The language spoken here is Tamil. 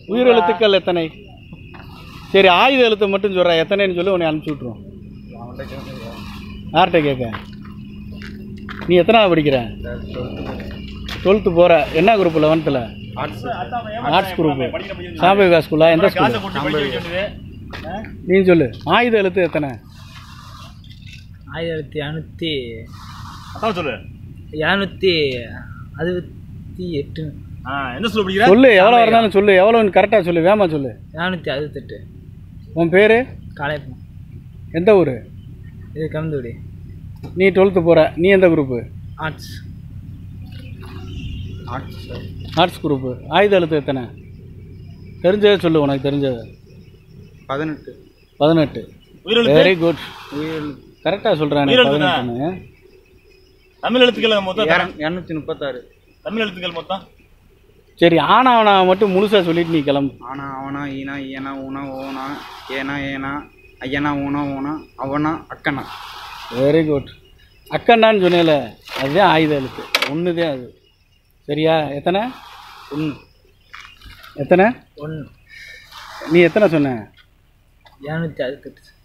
உயிர் எழுத்துக்கள் எத்தனை சரி ஆயுத எழுத்து மட்டும் சொல்கிறேன் எத்தனைன்னு சொல்லி உன்னை அனுப்பிச்சி விட்ருவோம் யார்கிட்ட கேட்க நீ எத்தனாவது படிக்கிற டுவெல்த்து போகிற என்ன குரூப் லெவன்த்தில் ஆர்ட்ஸ் குரூப் சாம்பிகா ஸ்கூலா எந்த ஸ்கூல் நீ சொல்லு ஆயுத எழுத்து எத்தனை ஆயிரத்தி இரநூத்தி அதான் சொல்லு இரநூத்தி அறுபத்தி எட்டு ஆ எந்த ஸ்கூல் படிக்கிற சொல்லு எவ்வளோ இருந்தாலும் சொல்லு எவ்வளோன்னு கரெக்டாக சொல்லு வேமா சொல்லு இரநூத்தி அறுபத்தெட்டு உன் பேர் காளையப்பம் எந்த ஊர் இது கலந்துவிடி நீ டுவெல்த்து போகிற நீ எந்த group arts arts sir arts group ஆயுத எழுத்து எத்தனை தெரிஞ்சதை சொல்லு உனக்கு தெரிஞ்சது பதினெட்டு பதினெட்டு உயிரெழுத்து வெரி குட் கரெக்டாக சொல்கிறேன் உயிரெழுத்து தான். பதினெட்டுன்னு தமிழ் எழுத்துக்கள் மொத்தம் எத்தனை? இரநூத்தி முப்பத்தாறு தமிழ் எழுத்துக்கள் மொத்தம் சரி ஆனாவனா மட்டும் முழுசாக சொல்லிட்டு நீ கிளம்பு ஆனா அவனா ஈனா ஈனா ஊனா ஓனா ஏனா ஏனா ஐயனா ஊனா ஊனா அவனா அக்கனா வெரி குட் அக்கண்டான்னு சொன்னேல அதுதான் ஆயுத எழுத்து ஒன்று தான் அது சரியா எத்தனை ஒன்று எத்தனை ஒன்று நீ எத்தனை சொன்ன இரநூத்தி அறுபத்தெட்டு